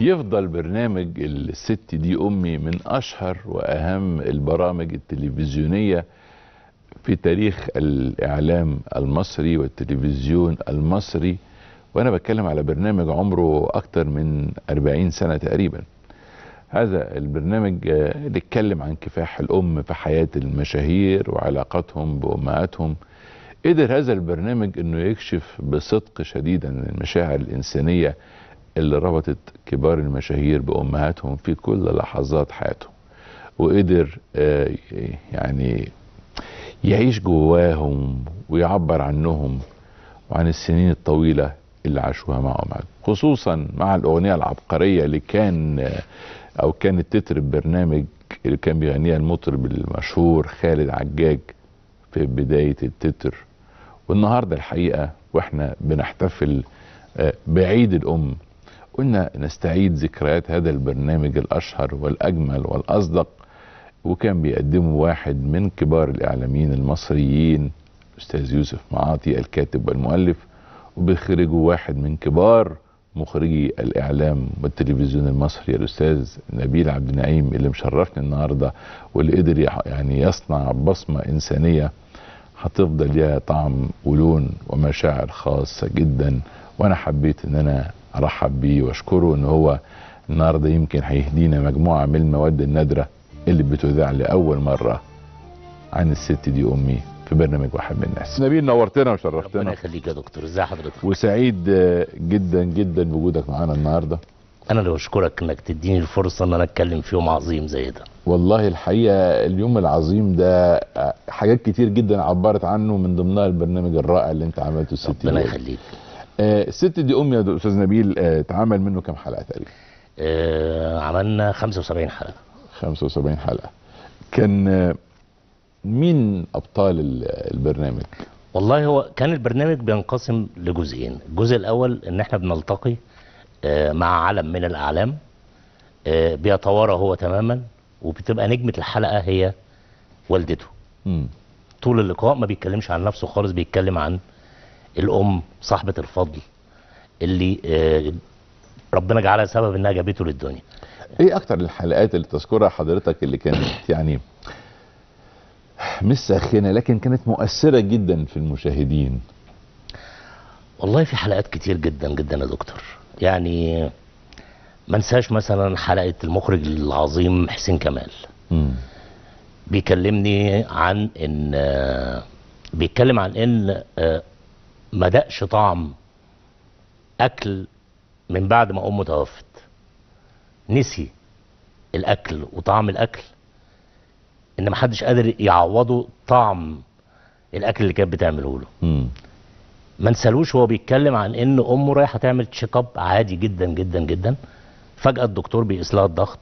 يفضل برنامج الست دي امي من اشهر واهم البرامج التلفزيونيه في تاريخ الاعلام المصري والتلفزيون المصري وانا بتكلم على برنامج عمره اكتر من 40 سنه تقريبا هذا البرنامج آه، اللي اتكلم عن كفاح الام في حياه المشاهير وعلاقاتهم بامهاتهم قدر هذا البرنامج انه يكشف بصدق شديد عن المشاعر الانسانيه اللي ربطت كبار المشاهير بامهاتهم في كل لحظات حياتهم وقدر آه، يعني يعيش جواهم ويعبر عنهم وعن السنين الطويله اللي عاشوها مع امهاتهم خصوصا مع الاغنيه العبقريه اللي كان آه، او كانت تتر البرنامج اللي كان بيغنيها المطرب المشهور خالد عجاج في بدايه التتر والنهارده الحقيقه واحنا بنحتفل آه، بعيد الام قلنا نستعيد ذكريات هذا البرنامج الاشهر والاجمل والاصدق وكان بيقدمه واحد من كبار الاعلاميين المصريين استاذ يوسف معاطي الكاتب والمؤلف وبيخرجه واحد من كبار مخرجي الاعلام والتلفزيون المصري الاستاذ نبيل عبد النعيم اللي مشرفني النهارده واللي قدر يح- يعني يصنع بصمه انسانيه هتفضل ليها طعم ولون ومشاعر خاصه جدا وانا حبيت ان انا ارحب بيه واشكره ان هو النهارده يمكن هيهدينا مجموعه من المواد النادره اللي بتذاع لاول مره عن الست دي امي في برنامج واحد من الناس نبيل نورتنا ربنا وشرفتنا يخليك يا دكتور ازي حضرتك وسعيد آه، جدا جدا بوجودك معانا النهارده انا اللي بشكرك انك تديني الفرصه ان انا اتكلم في يوم عظيم زي ده والله الحقيقه اليوم العظيم ده آه، حاجات كتير جدا عبرت عنه من ضمنها البرنامج الرائع اللي انت عملته الست دي ربنا أمي. يخليك آه، الست دي امي يا استاذ نبيل آه، اتعمل منه كام حلقه تقريبا آه عملنا 75 حلقه 75 حلقه كان آه، مين ابطال ال- البرنامج والله هو كان البرنامج بينقسم لجزئين الجزء الاول ان احنا بنلتقي آه مع علم من الاعلام آه بيتوارى هو تماما وبتبقى نجمه الحلقه هي والدته مم. طول اللقاء ما بيتكلمش عن نفسه خالص بيتكلم عن الام صاحبه الفضل اللي آه ربنا جعلها سبب انها جابته للدنيا ايه اكتر الحلقات اللي تذكرها حضرتك اللي كانت يعني مش ساخنه لكن كانت مؤثره جدا في المشاهدين والله في حلقات كتير جدا جدا يا دكتور يعني ما انساش مثلا حلقه المخرج العظيم حسين كمال مم. بيكلمني عن ان آه، بيتكلم عن ان آه، ما دقش طعم اكل من بعد ما امه توفت نسي الاكل وطعم الاكل ان ما حدش قادر يعوضه طعم الاكل اللي كانت بتعمله له مم. ما نسالوش وهو بيتكلم عن ان امه رايحه تعمل تشيك اب عادي جدا جدا جدا فجاه الدكتور بيقيس لها الضغط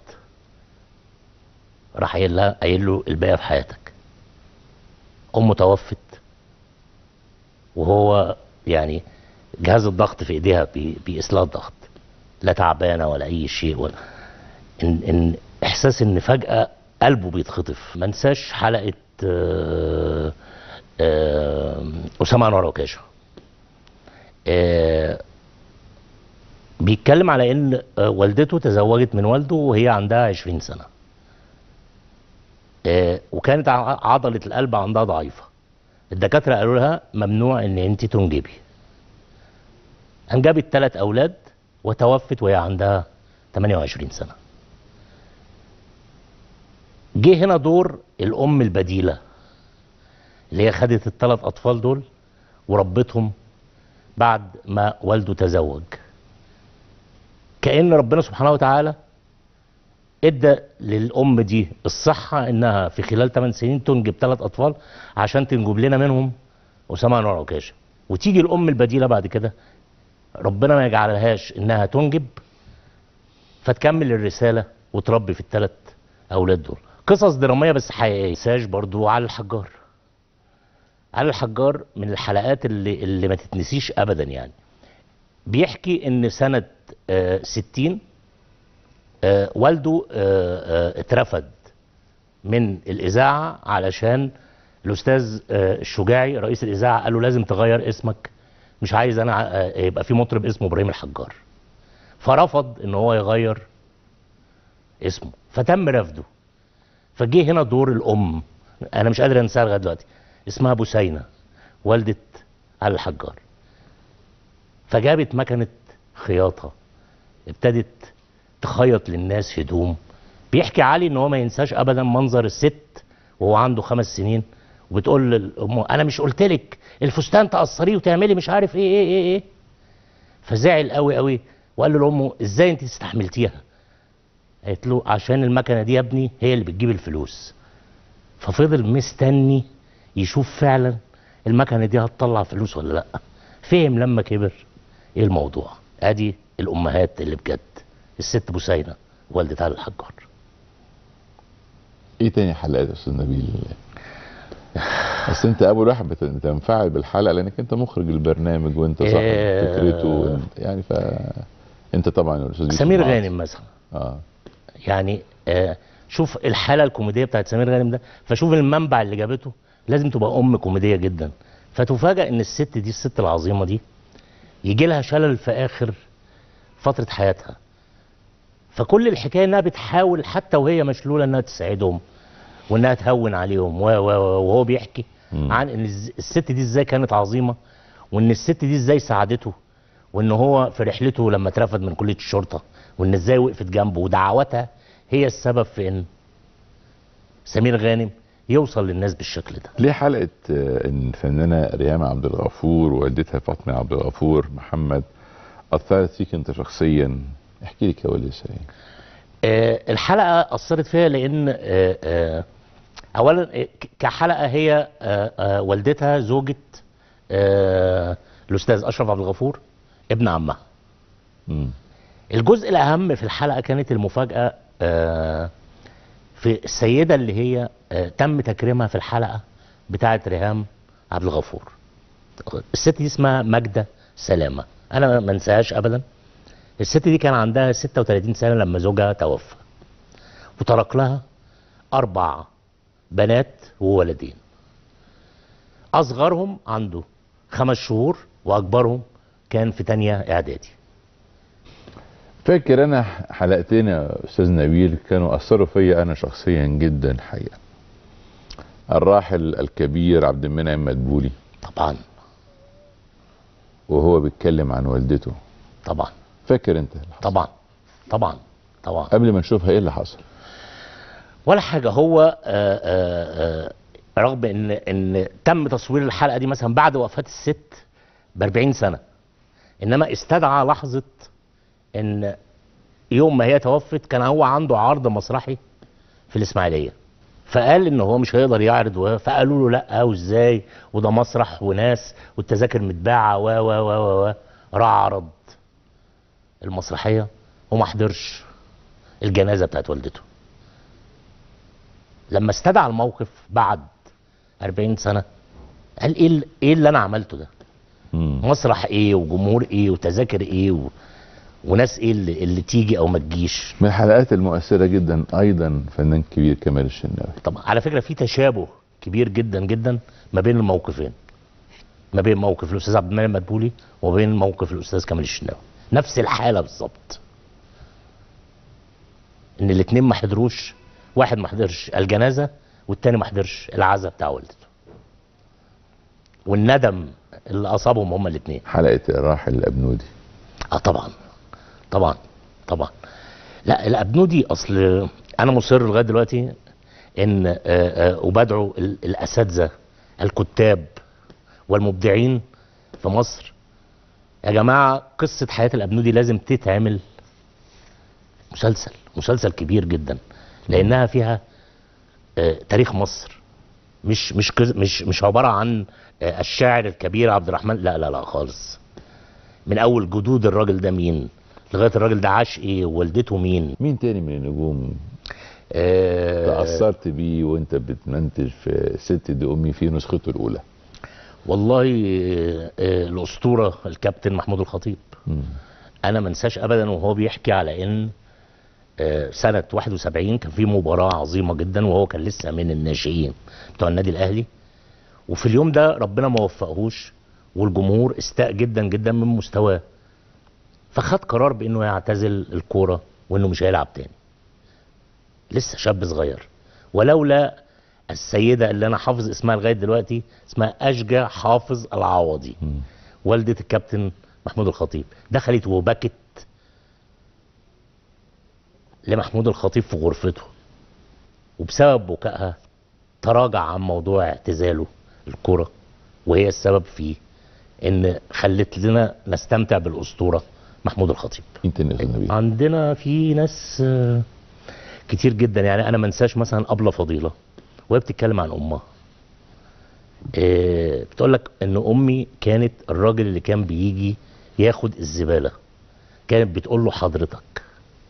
راح قايل لها قايل له الباقي في حياتك امه توفت وهو يعني جهاز الضغط في ايديها بي- بيقيس لها الضغط لا تعبانه ولا اي شيء ولا ان ان احساس ان فجاه قلبه بيتخطف ما انساش حلقه آه، آه، اسامه انور عكاشه آه، بيتكلم على ان آه، والدته تزوجت من والده وهي عندها 20 سنه آه، وكانت ع- عضله القلب عندها ضعيفه الدكاتره قالوا لها ممنوع ان انت تنجبي انجبت ثلاث اولاد وتوفت وهي عندها 28 سنه جه هنا دور الام البديله اللي هي خدت الثلاث اطفال دول وربتهم بعد ما والده تزوج كأن ربنا سبحانه وتعالى ادى للام دي الصحه انها في خلال 8 سنين تنجب ثلاث اطفال عشان تنجب لنا منهم اسامه انور عكاشه وتيجي الام البديله بعد كده ربنا ما يجعلهاش انها تنجب فتكمل الرساله وتربي في الثلاث اولاد دول قصص دراميه بس حقيقيه ساج برضو على الحجار علي الحجار من الحلقات اللي اللي ما تتنسيش ابدا يعني بيحكي ان سنه آه، 60 آه، والده آه، آه، اترفد من الاذاعه علشان الاستاذ آه، الشجاعي رئيس الاذاعه قال له لازم تغير اسمك مش عايز انا آه، يبقى في مطرب اسمه ابراهيم الحجار فرفض ان هو يغير اسمه فتم رفضه فجه هنا دور الام انا مش قادر انساها لغايه دلوقتي اسمها بوسينه والده علي الحجار فجابت مكنه خياطه ابتدت تخيط للناس هدوم بيحكي علي ان هو ما ينساش ابدا منظر الست وهو عنده خمس سنين وبتقول لامه انا مش قلت لك الفستان تقصريه وتعملي مش عارف ايه ايه ايه ايه فزعل قوي قوي وقال له لامه ازاي انت استحملتيها قالت له عشان المكنه دي يا ابني هي اللي بتجيب الفلوس ففضل مستني يشوف فعلا المكنه دي هتطلع فلوس ولا لا فهم لما كبر ايه الموضوع ادي الامهات اللي بجد الست بوسينه والدة علي الحجار ايه تاني حلقات يا استاذ نبيل بس انت اول واحد بت- بتنفعل بالحلقه لانك انت مخرج البرنامج وانت صاحب إيه. فكرته وإنت- يعني ف انت طبعا الاستاذ يوسف سمير معاذ. غانم مثلا اه يعني آه شوف الحاله الكوميديه بتاعت سمير غانم ده فشوف المنبع اللي جابته لازم تبقى ام كوميديه جدا فتفاجئ ان الست دي الست العظيمه دي يجي لها شلل في اخر فتره حياتها فكل الحكايه انها بتحاول حتى وهي مشلوله انها تساعدهم وانها تهون عليهم و و و- وهو بيحكي مم. عن ان الز- الست دي ازاي كانت عظيمه وان الست دي ازاي ساعدته وان هو في رحلته لما اترفد من كليه الشرطه وان ازاي وقفت جنبه ودعواتها هي السبب في ان سمير غانم يوصل للناس بالشكل ده ليه حلقه آه، ان الفنانه ريهام عبد الغفور ووالدتها فاطمه عبد الغفور محمد اثرت فيك انت شخصيا احكي لي كواليس يعني آه، الحلقه اثرت فيها لان آه، آه، اولا آه، ك- كحلقه هي آه، آه، والدتها زوجة آه، الاستاذ اشرف عبد الغفور ابن عمها مم. الجزء الاهم في الحلقه كانت المفاجاه آه، في السيده اللي هي آه، تم تكريمها في الحلقه بتاعه ريهام عبد الغفور الست دي اسمها ماجده سلامه انا ما انساهاش ابدا الست دي كان عندها 36 سنه لما زوجها توفى وترك لها اربع بنات وولدين اصغرهم عنده خمس شهور واكبرهم كان في تانية اعدادي فاكر انا حلقتين يا استاذ نبيل كانوا اثروا فيا انا شخصيا جدا حقيقه الراحل الكبير عبد المنعم مدبولي طبعا وهو بيتكلم عن والدته طبعا فاكر انت اللي حصل؟ طبعا طبعا طبعا قبل ما نشوفها ايه اللي حصل ولا حاجه هو آآ آآ رغم ان ان تم تصوير الحلقه دي مثلا بعد وفاه الست ب 40 سنه انما استدعى لحظه ان يوم ما هي توفت كان هو عنده عرض مسرحي في الاسماعيليه فقال ان هو مش هيقدر يعرض و- فقالوا له لا وازاي وده مسرح وناس والتذاكر متباعه و و و و و راح عرض المسرحيه وما حضرش الجنازه بتاعت والدته لما استدعى الموقف بعد 40 سنه قال ايه ال- ايه اللي انا عملته ده مم. مسرح ايه وجمهور ايه وتذاكر ايه و... وناس ايه اللي, اللي تيجي او ما تجيش من الحلقات المؤثره جدا ايضا فنان كبير كمال الشناوي طب على فكره في تشابه كبير جدا جدا ما بين الموقفين ما بين موقف الاستاذ عبد المنعم مدبولي وبين موقف الاستاذ كمال الشناوي نفس الحاله بالظبط ان الاثنين ما حضروش واحد ما حضرش الجنازه والتاني ما حضرش العزاء بتاع والدته والندم اللي اصابهم هما الاثنين حلقه الراحل الابنودي اه طبعا طبعا طبعا لا الابنودي اصل انا مصر لغايه دلوقتي ان آه، آه، وبدعو ال- الاساتذه الكتاب والمبدعين في مصر يا جماعه قصه حياه الابنودي لازم تتعمل مسلسل مسلسل كبير جدا لانها فيها آه، تاريخ مصر مش مش كز- مش مش عباره عن آه، الشاعر الكبير عبد الرحمن لا لا لا خالص من اول جدود الراجل ده مين لغايه الراجل ده عاش ايه ووالدته مين مين تاني من النجوم آه تاثرت بيه وانت بتمنتج في ست دي امي في نسخته الاولى والله آه آه الاسطوره الكابتن محمود الخطيب مم. انا ما انساش ابدا وهو بيحكي على ان آه، سنه 71 كان في مباراه عظيمه جدا وهو كان لسه من الناشئين بتوع النادي الاهلي وفي اليوم ده ربنا ما وفقهوش والجمهور استاء جدا جدا من مستواه فخد قرار بانه يعتزل الكوره وانه مش هيلعب تاني لسه شاب صغير ولولا السيده اللي انا حافظ اسمها لغايه دلوقتي اسمها اشجع حافظ العوضي والده الكابتن محمود الخطيب دخلت وبكت لمحمود الخطيب في غرفته وبسبب بكائها تراجع عن موضوع اعتزاله الكرة وهي السبب فيه ان خلت لنا نستمتع بالاسطوره محمود الخطيب مين تاني يا استاذ نبيل؟ عندنا في ناس آه، كتير جدا يعني انا ما انساش مثلا ابله فضيله وهي بتتكلم عن امها آه، بتقول لك ان امي كانت الراجل اللي كان بيجي ياخد الزباله كانت بتقول له حضرتك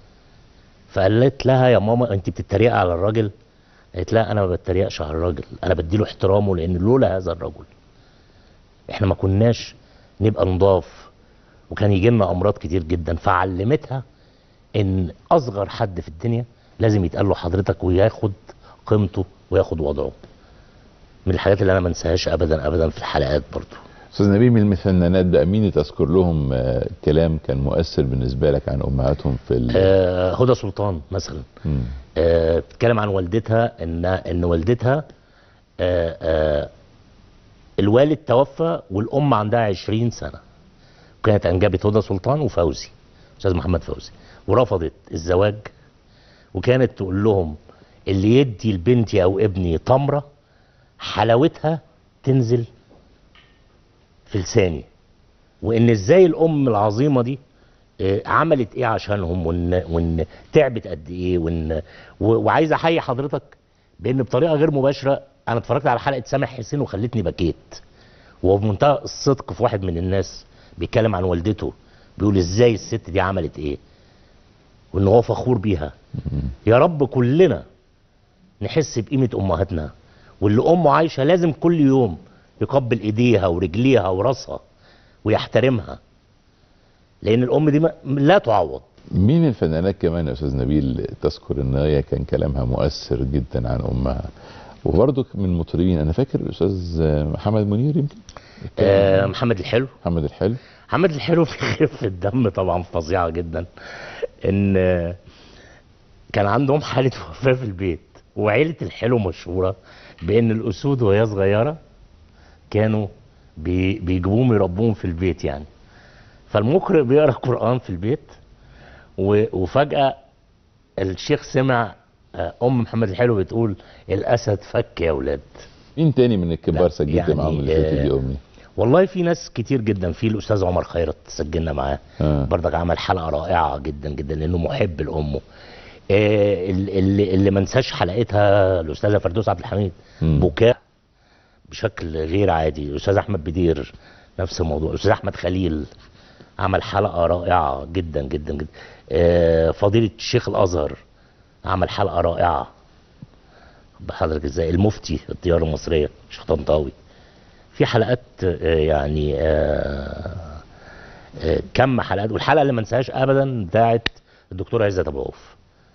فقالت لها يا ماما انت بتتريقي على الراجل قالت لا انا ما بتريقش على الراجل انا بديله احترامه لان لولا هذا الرجل احنا ما كناش نبقى نضاف وكان يجي لنا امراض كتير جدا فعلمتها ان اصغر حد في الدنيا لازم يتقال له حضرتك وياخد قيمته وياخد وضعه من الحاجات اللي انا ما انساهاش ابدا ابدا في الحلقات برضو استاذ نبيل من المفنانات بقى مين اللي تذكر لهم آه، كلام كان مؤثر بالنسبه لك عن امهاتهم في ال... آه هدى سلطان مثلا مم. آه بتتكلم عن والدتها ان ان والدتها آه آه الوالد توفى والام عندها 20 سنه وكانت انجبت هدى سلطان وفوزي استاذ محمد فوزي ورفضت الزواج وكانت تقول لهم اللي يدي لبنتي او ابني تمره حلاوتها تنزل في لساني وان ازاي الام العظيمه دي آه، عملت ايه عشانهم وان وان تعبت قد ايه وان و- وعايز احيي حضرتك بان بطريقه غير مباشره انا اتفرجت على حلقه سامح حسين وخلتني بكيت وبمنتهى الصدق في واحد من الناس بيتكلم عن والدته بيقول ازاي الست دي عملت ايه وان هو فخور بيها يا رب كلنا نحس بقيمه امهاتنا واللي امه عايشه لازم كل يوم يقبل ايديها ورجليها وراسها ويحترمها لان الام دي ما- لا تعوض مين الفنانات كمان يا استاذ نبيل تذكر ان هي كان كلامها مؤثر جدا عن امها وبرضه من المطربين انا فاكر الاستاذ محمد منير يمكن آه محمد الحلو محمد الحلو محمد الحلو في خفة الدم طبعا فظيعة جدا ان آه، كان عندهم حالة وفاة في البيت وعيلة الحلو مشهورة بان الاسود وهي صغيرة كانوا بي بيجيبوهم يربوهم في البيت يعني فالمقرئ بيقرا قرآن في البيت و- وفجأة الشيخ سمع آه، ام محمد الحلو بتقول الاسد فك يا ولاد مين تاني من الكبار لا، سجلت يعني، معاهم اللي فاتت دي آه، امي والله في ناس كتير جدا في الاستاذ عمر خيرت سجلنا معاه آه. برضك عمل حلقه رائعه جدا جدا لانه محب لامه آه، ال- اللي, اللي ما انساش حلقتها الاستاذه فردوس عبد الحميد مم. بكاء بشكل غير عادي الاستاذ احمد بدير نفس الموضوع الاستاذ احمد خليل عمل حلقه رائعه جدا جدا جدا آه، فضيله الشيخ الازهر عمل حلقه رائعه بحضرتك ازاي المفتي الطياره المصريه شيخ طنطاوي في حلقات آه، يعني آه، آه، كم حلقات والحلقه اللي ما انساهاش ابدا بتاعت الدكتوره عزت ابو عوف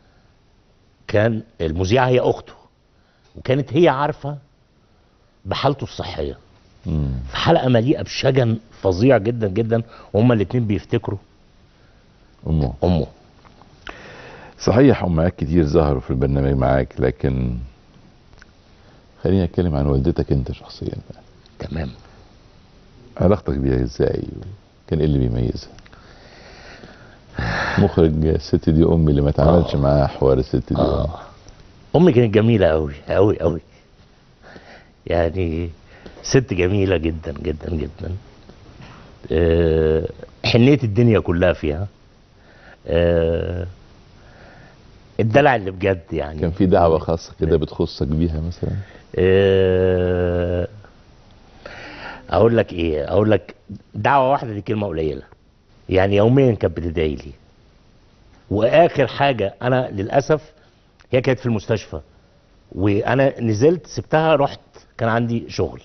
كان المذيعه هي اخته وكانت هي عارفه بحالته الصحيه مم. في حلقه مليئه بشجن فظيع جدا جدا وهما الاثنين بيفتكروا امه امه صحيح امهات كتير ظهروا في البرنامج معاك لكن خليني اتكلم عن والدتك انت شخصيا بقى. تمام علاقتك بيها ازاي كان ايه اللي بيميزها مخرج الست دي امي اللي ما اتعاملش آه. معاها حوار الست دي امي اه امي كانت جميله قوي قوي قوي يعني ست جميله جدا جدا جدا آه، حنيه الدنيا كلها فيها آه، الدلع اللي بجد يعني كان في دعوه خاصه كده بتخصك بيها مثلا آه، اقول لك ايه اقول لك دعوه واحده دي كلمه قليله يعني يوميا كانت بتدعي لي واخر حاجه انا للاسف هي كانت في المستشفى وانا نزلت سبتها رحت كان عندي شغل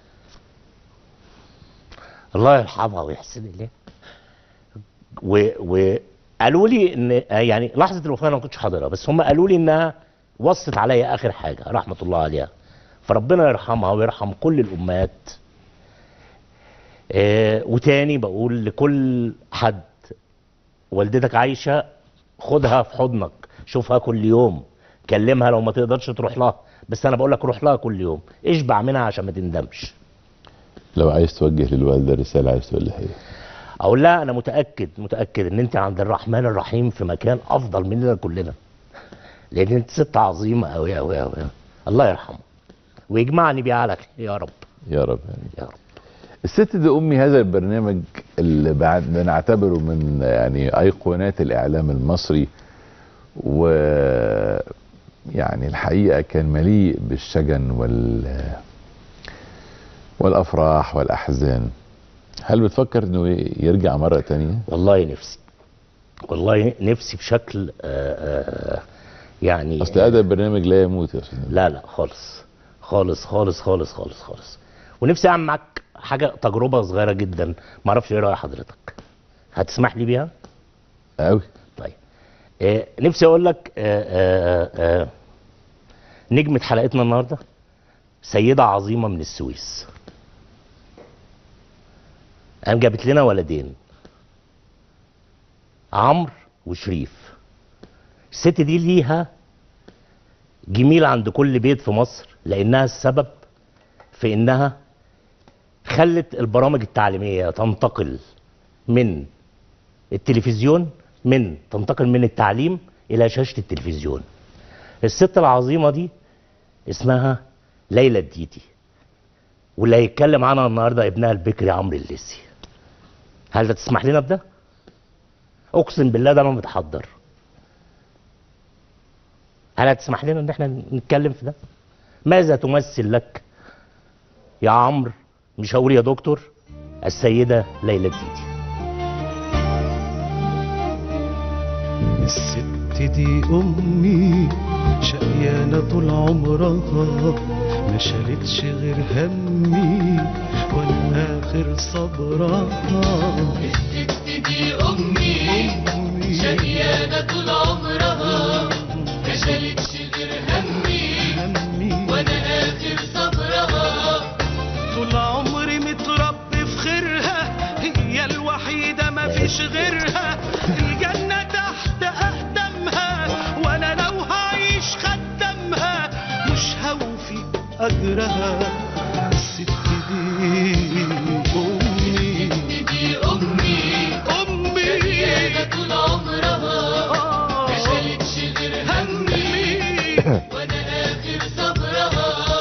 الله يرحمها ويحسن اليها و وقالوا لي ان يعني لحظه الوفاه انا ما كنتش حاضرها بس هم قالوا لي انها وصت عليا اخر حاجه رحمه الله عليها فربنا يرحمها ويرحم كل الامهات آه وتاني بقول لكل حد والدتك عايشه خدها في حضنك شوفها كل يوم كلمها لو ما تقدرش تروح لها بس انا بقول لك روح لها كل يوم اشبع منها عشان ما تندمش لو عايز توجه للوالده رساله عايز تقول لها ايه اقول لها انا متاكد متاكد ان انت عند الرحمن الرحيم في مكان افضل مننا كلنا لان انت ست عظيمه قوي قوي قوي الله يرحمه ويجمعني بيها على خير يا رب يا رب يعني يا رب الست دي امي هذا البرنامج اللي بعد بنعتبره من يعني ايقونات الاعلام المصري و يعني الحقيقه كان مليء بالشجن وال والافراح والاحزان هل بتفكر انه يرجع مره تانية والله نفسي والله نفسي بشكل آآ آآ يعني اصل هذا البرنامج لا يموت يا استاذ لا لا خالص خالص خالص خالص خالص خالص ونفسي اعمل معاك حاجه تجربه صغيره جدا ما اعرفش ايه راي حضرتك هتسمح لي بيها قوي طيب آه نفسي اقول لك آه آه آه نجمه حلقتنا النهارده سيده عظيمه من السويس قام جابت لنا ولدين عمرو وشريف الست دي ليها جميل عند كل بيت في مصر لانها السبب في انها خلت البرامج التعليميه تنتقل من التلفزيون من تنتقل من التعليم الى شاشه التلفزيون الست العظيمه دي اسمها ليلى الديدي واللي هيتكلم عنها النهارده ابنها البكري عمرو الليسي هل ده تسمح لنا بده اقسم بالله ده انا متحضر هل هتسمح لنا ان احنا نتكلم في ده ماذا تمثل لك يا عمرو مش هقول يا دكتور السيده ليلى الديدي الست دي أمي شقيانة طول عمرها ما شالتش غير همي وأنا آخر صبرها الست دي أمي شقيانة طول عمرها ما شالتش غير همي همي وأنا آخر صبرها طول عمري متربي في خيرها هي الوحيدة ما فيش غيرها الجنة تحت أقدامها وأنا لو هعيش خدامها مش هوفي أجرها الست دي أمي دي أمي أمي شقيانة طول عمرها ما آه، شالتش غير همي همي وأنا آخر صبرها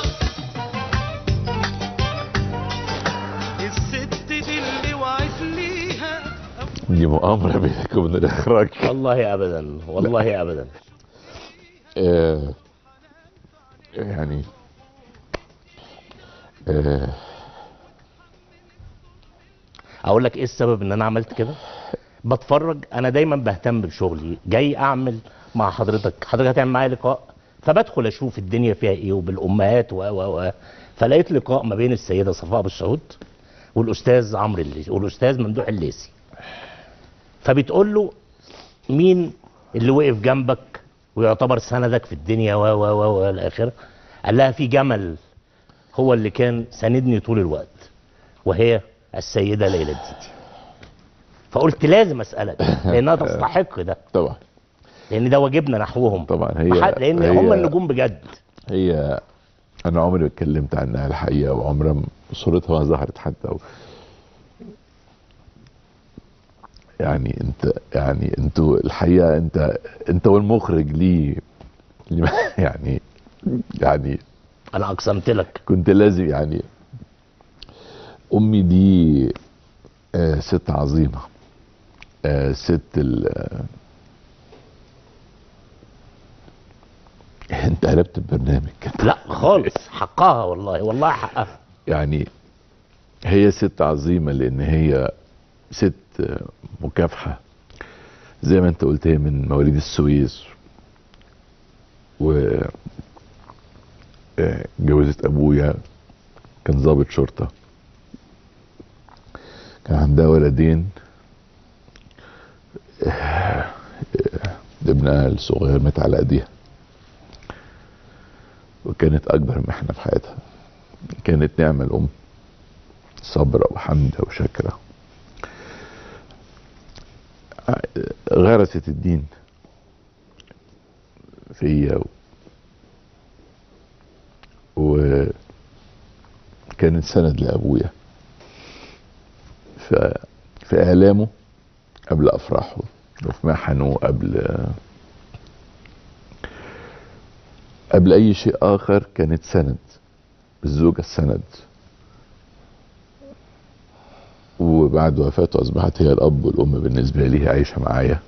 الست دي اللي وعيت ليها دي مؤامره بينك وبين الاخراج والله ابدا والله ابدا آه يعني آه اقول لك ايه السبب ان انا عملت كده بتفرج انا دايما بهتم بشغلي جاي اعمل مع حضرتك حضرتك هتعمل معايا لقاء فبدخل اشوف الدنيا فيها ايه وبالامهات و و و فلقيت لقاء ما بين السيده صفاء بالشهود والاستاذ عمرو الليثي والاستاذ ممدوح الليثي فبتقول له مين اللي وقف جنبك ويعتبر سندك في الدنيا و و و و الى اخره قال لها في جمل هو اللي كان ساندني طول الوقت وهي السيده ليلى الديدي فقلت لازم اسالك لانها تستحق ده طبعا لان ده واجبنا نحوهم طبعا هي مح- لان هي هم النجوم بجد هي انا عمري ما اتكلمت عنها الحقيقه وعمرها ما- صورتها ما ظهرت حتى و... يعني انت يعني انتوا الحقيقه انت انت والمخرج ليه ليه- يعني يعني انا اقسمت لك كنت لازم يعني امي دي آه ست عظيمه آه ست ال آه انت قلبت البرنامج لا خالص حقها والله والله حقها يعني هي ست عظيمه لان هي ست آه، مكافحه زي ما انت قلت هي من مواليد السويس و آه، جوزت ابويا كان ضابط شرطه كان عندها ولدين آه، آه، ابنها الصغير مات على ايديها وكانت اكبر محنه في حياتها كانت نعمه الام صبرة وحمدة وشاكرة غرست الدين فيا وكانت سند لابويا ف في اعلامه قبل افراحه وفي محنه قبل قبل اي شيء اخر كانت سند الزوجه السند وبعد وفاته اصبحت هي الاب والام بالنسبه لي هي عايشه معايا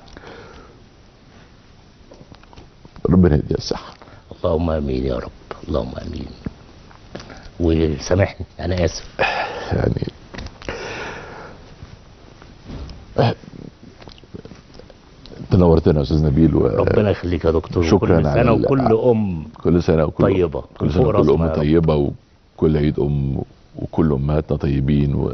ربنا يديها الصحه اللهم امين يا رب اللهم امين وسامحني انا اسف يعني انت نورتنا يا استاذ نبيل و... ربنا يخليك يا دكتور شكراً وكل على سنه ال- وكل ام كل سنه وكل طيبة. كل سنه وفوق وكل راسنا ام يا رب. طيبه وكل عيد ام وكل امهاتنا طيبين و...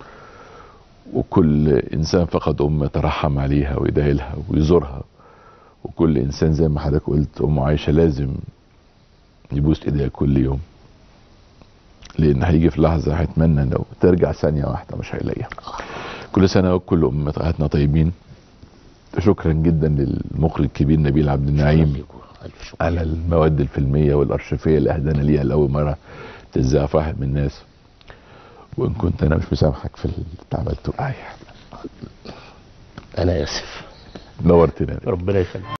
وكل انسان فقد ام يترحم عليها ويدعي لها ويزورها وكل انسان زي ما حضرتك قلت ام عايشه لازم يبوس ايديها كل يوم لان هيجي في لحظه هيتمنى لو ترجع ثانيه واحده مش هيلاقيها كل سنه وكل امهاتنا طيبين شكرا جدا للمخرج الكبير نبيل عبد النعيم ليكوا. الف شكر على المواد الفيلميه والارشيفيه اللي اهدانا ليها لاول مره تذاع في واحد من الناس وان كنت انا مش مسامحك في اللي انت عملته معايا انا اسف نورتنا ربنا يخليك